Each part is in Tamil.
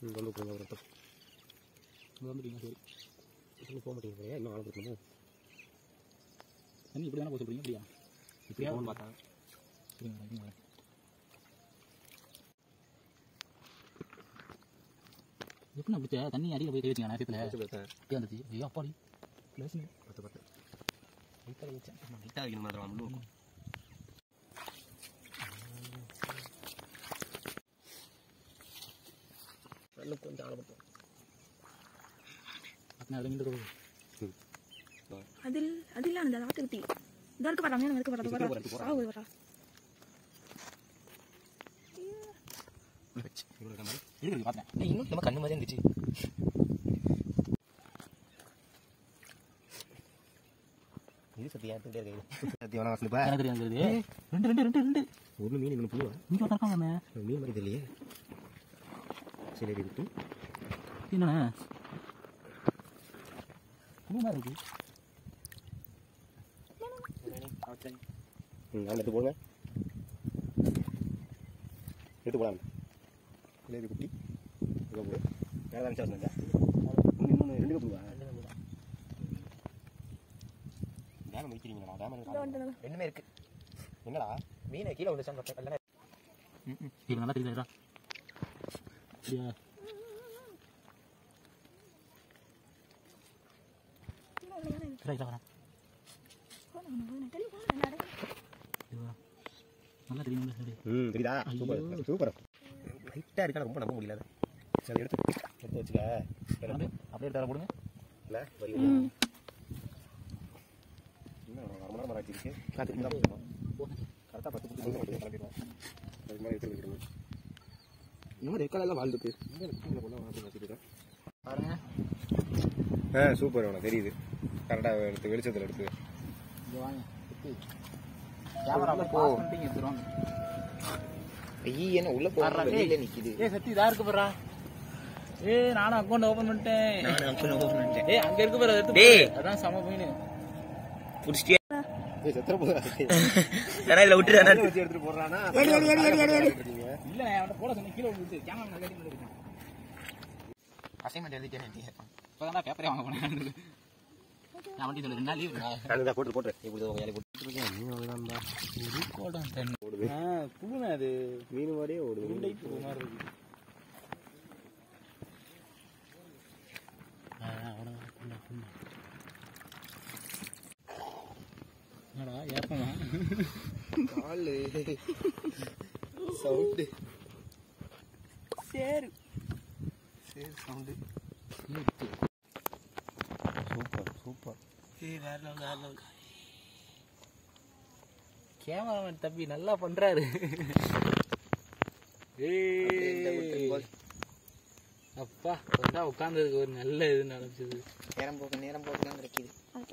ம் வந்து கொடுங்க ஒரு ரத்தம் வந்துட்டீங்க சரி இன்னும் போக மாட்டேங்குது இன்னும் ஆள் கொடுக்கணும் தண்ணி இப்படி தானே போக சொல்றீங்க இப்படியா இப்படியா பார்த்தா இருங்க, இருங்க, இருங்க. எப்படி பிடிச்ச தண்ணி அடியில் போய் கை வச்சிங்க நேரத்தில் பார்த்தேன் அப்படியே வந்துச்சு ஐயோ அப்பாடி பேசுங்க பத்து பத்து லைட்டாக வச்சேன் லைட்டாக வைக்கணும் மாதிரி முள்ளு இன்னும் கொஞ்சம் ஆள் பட்டும் பத்து நாள் நின்று அதில் அதில் அந்த ஆட்டுக்குட்டி இதோ இருக்க பாருங்க இருக்க பாருங்க வரா ஆ வரா இவ்வளோ மாதிரி இருக்கு பார்த்தேன் டேய், இன்னும் நம்ம கண்ணு மாதிரி இருந்துச்சு இது சத்தியா எடுத்துகிட்டே இருக்கீங்க சத்தியமான வாசனை எனக்கு தெரியாது ரெண்டு ரெண்டு ரெண்டு ரெண்டு ஒரு மீன் இன்னும் புழுவா இங்கே இருக்காங்க மீன் மாதிரி தெரியலையே சரி விட்டு என்னண்ணே புது மாதிரி இருக்கு ம் நான் எடுத்து போடுங்க எடுத்து போடலாம் இல்லை குட்டி இதை போடு வேறு தான் வச்சா இன்னும் ரெண்டு புழுவா டேம் முடிக்கிறீங்களா டேம் ரெண்டுமே இருக்கு என்னடா மீனை கீழே விழுச்சான்னு பார்த்தேன் இல்லைன்னா இது நல்லா தெரியுதா அப்படியா சரி வரேன் இதுவா நல்லா தெரியும் சரி ம் தெரியுதா சூப்பர் சூப்பர் லைட்டாக இருக்கா ரொம்ப நம்ப முடியல சரி எடுத்து எடுத்து வச்சுக்க அப்படியே அப்படியே எடுத்து போடுங்க இல்லை வரி இன்னும் அரை மணி நேரம் ஆச்சு இருக்கு காத்து தான் போகணும் கரெக்டாக பத்து பத்து மணி கிளம்பிடுவோம் அது மாதிரி எடுத்து வைக்கணும் இன்னும் ரெக்காலெல்லாம் வாழ்ந்துருக்கு இந்த ரெக்காலில் கொண்டு வந்து வச்சுருக்கேன் பாருங்க ஆ சூப்பர் உனக்கு தெரியுது கரெக்டாக எடுத்து வெளிச்சத்தில் எடுத்து இங்கே வாங்க கேமரா போ. போ பண்ணிட்டீங்க எடுத்துருவாங்க ஐய் என்ன உள்ள வர்றா, டேய். நிற்கிது ஏய் சத்தி இதா இருக்கு பாரா ஏய் நானும் அக்கௌண்ட் ஓபன் பண்ணிட்டேன் ஏய் அங்க இருக்கு பாரு அதை எடுத்து டேய். போடு. அதான் சம போயினு பிடிச்சிட்டியா செத்துற போதா இதுல விட்டுரு வச்சு எடுத்துட்டு போடுறானா இல்ல நான் அவன்கிட்ட போட சொன்னேன் கீழே விழுந்து கேமரா நான் கட்டி இருக்கேன் அசைன்மெண்ட் எழுதிட்டேன் இப்பதான் பேப்பரே வாங்க போனேன் நான் வண்டி சொல்லு ரெண்டு நாள் லீவு நான் போட்டு போட்டு நீ கொடுத்து வேலை போட்டு நீ அவ்வளோதான்டா ஓடுது புழுனா அது மீன் மாதிரியே ஓடுது உருண்டை புழு மாதிரி இருக்கு என்னடா ஏப்பமா காலு சவுண்டு சேரு சரி சவுண்டு இருக்கு. சூப்பர் சூப்பர் கேமராமேன் தம்பி நல்லா பண்றாரு ஏய் அப்பா வந்தா உட்கார்ந்ததுக்கு ஒரு நல்ல இது நடந்துச்சு நேரம் போக்கு நேரம் போக்கு தான் கிடைக்குது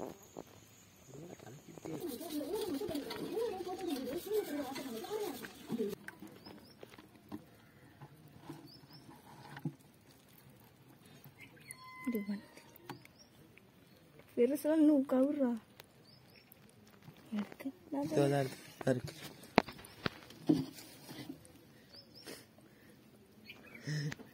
இது வந்து பெருசா இன்னும் கவுரா எடுத்து நான் இருக்கு